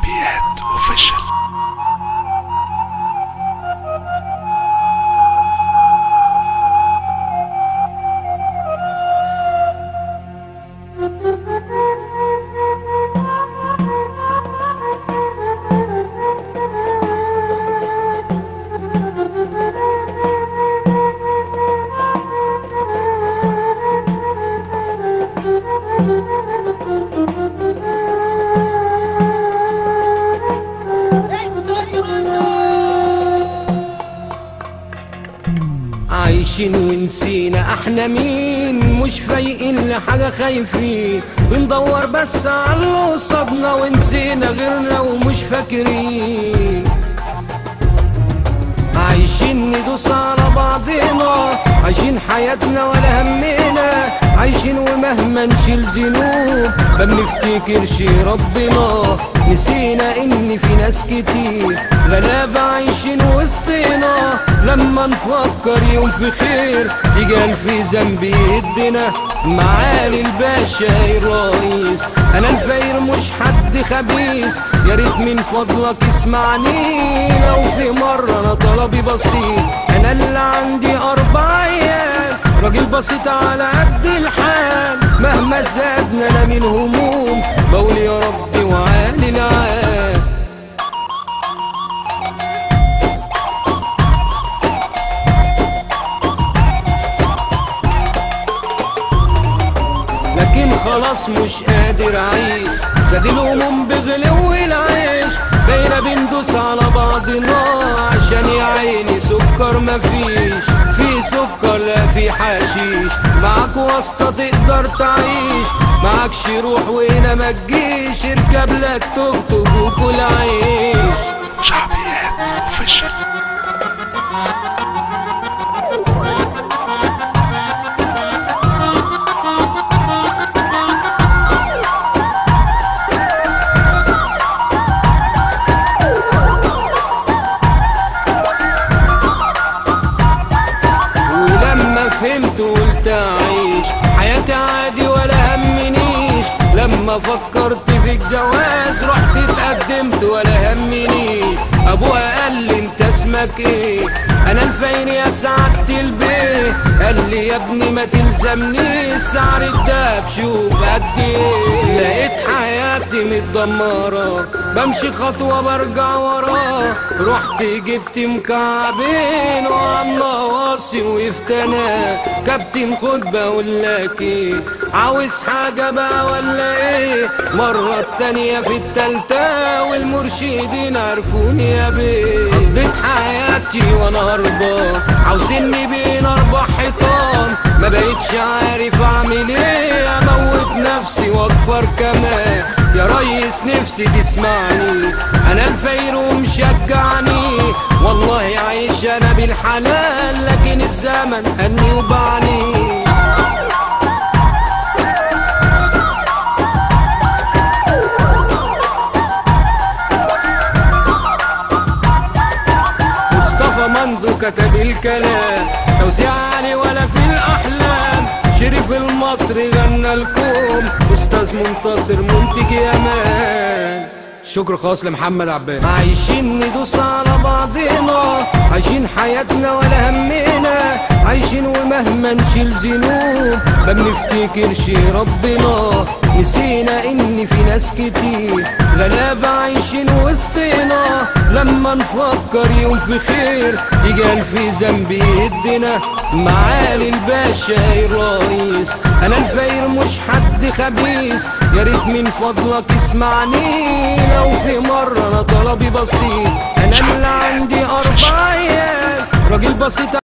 شعبيات اوفيشال عايشين ونسينا احنا مين مش فايقين لحاجة خايفين بندور بس على اللي قصادنا ونسينا غيرنا ومش فاكرين عايشين ندوس على بعضنا عايشين حياتنا ولا همنا عايشين ومهما نشيل ذنوب ما بنفتكرش ربنا نسينا ان في ناس كتير غلابة عايشين وسطنا لما نفكر يوم في خير يجي في ذنب يدنا معالي الباشا الرئيس انا الفقير مش حد خبيث يا ريت من فضلك اسمعني لو في مرة انا طلبي بسيط انا اللي عندي اربع عيال راجل بسيط على قد الحال مهما زادنا انا من هموم بقول يا ربي وعالي العال لكن خلاص مش قادر اعيش زاد الهموم بغلو العيش بقينا بندوس على بعضنا عشان يا عيني سكر مفيش في سكر لا في حشيش معاك واسطة تقدر تعيش معاكش روح وهنا ما تجيش اركب لك توك توك وكل عيش شعبيات اوفيشال ولما فهمت قلت اعيش حياتي عادي ولا همنيش لما فكرت في الجواز رحت اتقدمت ولا همني ابوها قال لي انت اسمك ايه انا الفقير يا سعادة البيت قال لي يا ابني ما تلزمنيش سعر الدهب شوف قد ايه لقيت حياتي متدمرة بمشي خطوة برجع وراه رحت جبت مكعبين وعم نواصي وقفت انا كابتن خد بقول لك ايه عاوز حاجة بقى ولا ايه مرة التانية في التالتة والمرشدين عرفوني يا بيه قضيت حياتي وانا هربان عاوزيني بين اربع حيطان ما بقيتش عارف اعمل ايه اموت نفسي واكفر كمان يا ريس نفسي تسمعني انا الفقير ومشجعني والله عايش انا بالحلال لكن الزمن هني وبعني مصطفى مندو كتب الكلام توزيع علي ولا في الاحلام شريف المصري غنى لكم استاذ منتصر منتج يامان شكر خاص لمحمد عباس عايشين ندوس على بعضنا عايشين حياتنا ولا همنا عايشين ومهما نشيل ذنوب ما بنفتكرش ربنا نسينا ان في ناس كتير غلابة عايشين وسطنا لما نفكر يوم في خير يجي في ذنب يدنا معالي الباشا الرئيس انا الفقير مش حد خبيث يا ريت من فضلك اسمعني لو في مرة انا طلبي بسيط انا اللي عندي اربع عيال راجل بسيط